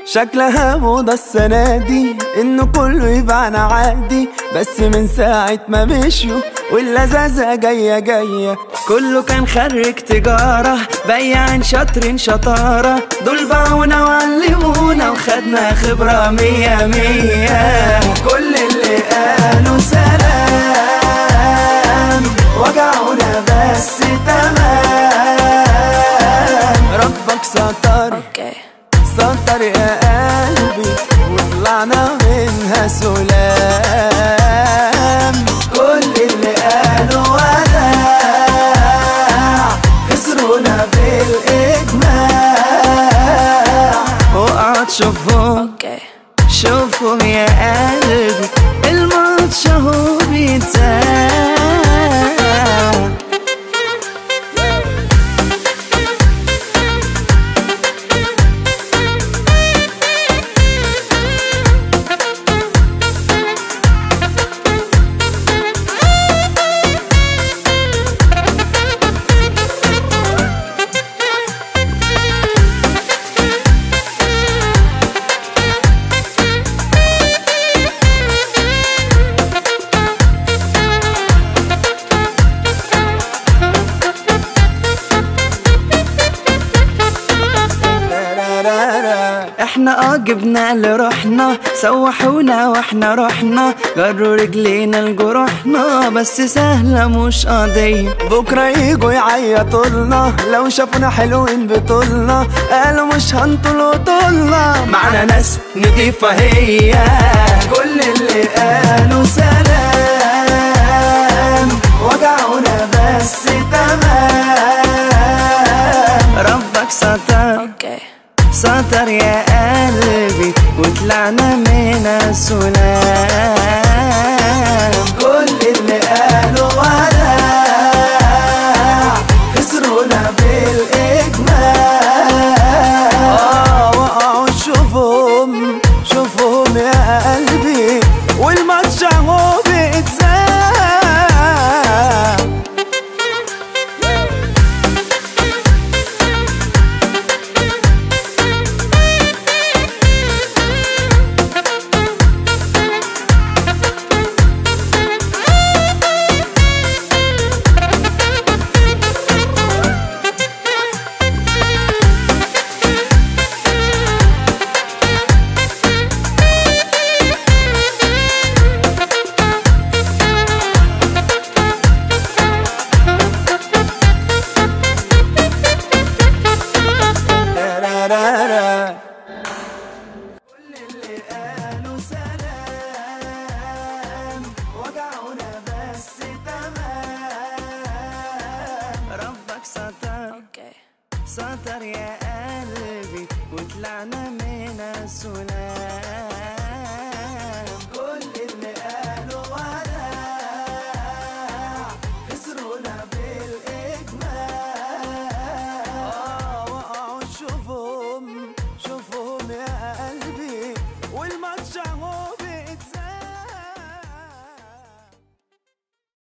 شكلها موضة السنة دي انه كله يبان عادي بس من ساعة ما مشيوا واللذاذة جاية جاية كله كان خرج تجارة بياعين شاطرين شطارة دول باعونا وعلمونا وخدنا خبرة مية مية كل اللي قالوا سلام وجعونا بس تمام ربك ستر Okay. سطر يا قلبي وطلعنا منها سلام كل اللي قالوا وداع خسرونا بالإجماع واقعد شوفهم Okay. شوفهم يا قلبي الماتش اهو بيتساع احنا اه جبنا اللي رحنا سوحونا واحنا رحنا جروا رجلينا لجروحنا بس سهلة مش قضية بكرة يجوا يعيطولنا لو شافونا حلوين بطولنا قالوا مش هنطول وطولنا معنا ناس نضيفة هي كل اللي قالوا سلام وجعونا بس تمام ربك ستر Okay. سطر يا قلبي وطلعنا من السلام كل اللي قالوا وداع خسرونا بالإجماع آه وقعوا شوفهم شوفهم يا قلبي والماتش اهو بيتذاع را كل اللي قالوا سلام وجعونا بس تمام ربك ستر Okay. سطر يا قلبي وطلعنا من السلام